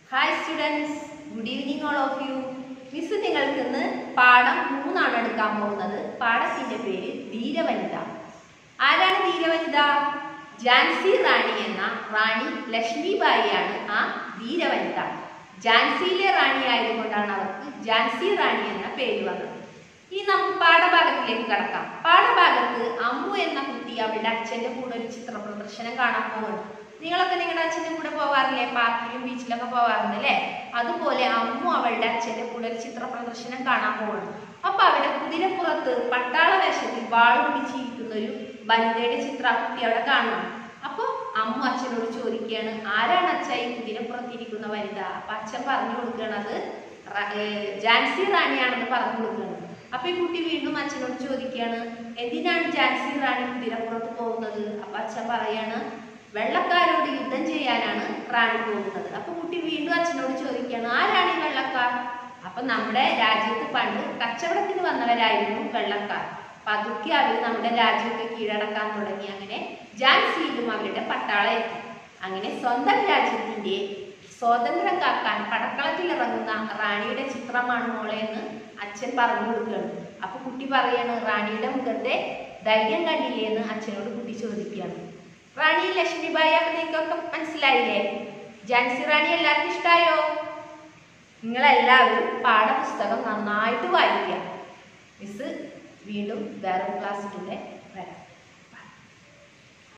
hi students good evening all of you miss നിങ്ങൾക്ക് ഇന്ന് പാഠം മൂന്നാണ് എടുക്കാൻ പോകുന്നത് പാഠത്തിന്റെ പേര് ധീരവനിത ആരാണ് ധീരവനിത ജാൻസി റാണി എന്ന റാണി ലക്ഷ്മിബായിയാണ് ആ ധീരവനിത ജാൻസിയിലെ റാണി ആയതുകൊണ്ടാണ് അവർക്ക് ജാൻസി റാണി എന്ന പേര് വന്നത് ഈ നമുക്ക് പാഠഭാഗത്തിലേക്ക് കടക്കാം പാഠഭാഗത്ത് അമ്മു എന്ന കുട്ടി അവളുടെ അച്ഛന്റെ കൂടെ ഒരു ചിത്ര പ്രദർശനം കാണാൻ പോകുന്നു നിങ്ങളൊക്കെ നിങ്ങളുടെ അച്ഛന്റെ കൂടെ പോകാറില്ലേ പാർക്കിലും ബീച്ചിലൊക്കെ പോകാറുണ്ട് അല്ലേ അതുപോലെ അമ്മു അവളുടെ അച്ഛന്റെ കൂടെ ഒരു ചിത്ര പ്രദർശനം കാണാൻ പോകുന്നു അപ്പൊ അവിടെ കുതിരപ്പുറത്ത് പട്ടാള വേഷത്തിൽ വാൾ പിടിച്ചിരിക്കുന്ന ഒരു വനിതയുടെ ചിത്രം ആ കുട്ടി അവിടെ കാണുന്നു അപ്പൊ അമ്മ അച്ഛനോട് ചോദിക്കുകയാണ് ആരാണ് അച്ഛ ഈ കുതിരപ്പുറത്തിരിക്കുന്ന വനിത അപ്പൊ അച്ഛൻ പറഞ്ഞു കൊടുക്കണത് റ- ഏ, ജാൻസി റാണിയാണെന്ന് പറഞ്ഞു കൊടുക്കുകയാണ് അപ്പൊ ഈ കുട്ടി വീണ്ടും അച്ഛനോട് ചോദിക്കുകയാണ് എന്തിനാണ് ജാൻസി റാണി കുതിരപ്പുറത്ത് പോകുന്നത് അപ്പൊ അച്ഛൻ പറയാണ് വെള്ളക്കാരോട് യുദ്ധം ചെയ്യാനാണ് റാണി പോകുന്നത് അപ്പൊ കുട്ടി വീണ്ടും അച്ഛനോട് ചോദിക്കുകയാണ് ആരാണ് ഈ വെള്ളക്കാർ അപ്പൊ നമ്മുടെ രാജ്യത്ത് പണ്ട് കച്ചവടത്തിന് വന്നവരായിരുന്നു വെള്ളക്കാർ പതുക്കെ അവർ നമ്മുടെ രാജ്യമൊക്കെ കീഴടക്കാൻ തുടങ്ങി അങ്ങനെ ജാൻസിയിലും അവരുടെ പട്ടാളം എത്തി അങ്ങനെ സ്വന്തം രാജ്യത്തിന്റെ സ്വാതന്ത്ര്യം കാക്കാൻ പടക്കളത്തിൽ ഇറങ്ങുന്ന റാണിയുടെ ചിത്രമാണ് മോളെ എന്ന് അച്ഛൻ പറഞ്ഞു കൊടുക്കുകയാണ് അപ്പൊ കുട്ടി പറയാണ് റാണിയുടെ മുഖത്തെ ധൈര്യം കണ്ടില്ലേ എന്ന് അച്ഛനോട് കുട്ടി ചോദിക്കുകയാണ് റാണി ലക്ഷ്മിബായി അപ്പൊ നിങ്ങൾക്കൊക്കെ മനസ്സിലായില്ലേ ജാൻസി റാണി എല്ലാവർക്കും ഇഷ്ടായോ നിങ്ങളെല്ലാവരും പാഠപുസ്തകം നന്നായിട്ട് വായിക്കുക മിസ് വീണ്ടും വേറെ ക്ലാസ്സിലൂടെ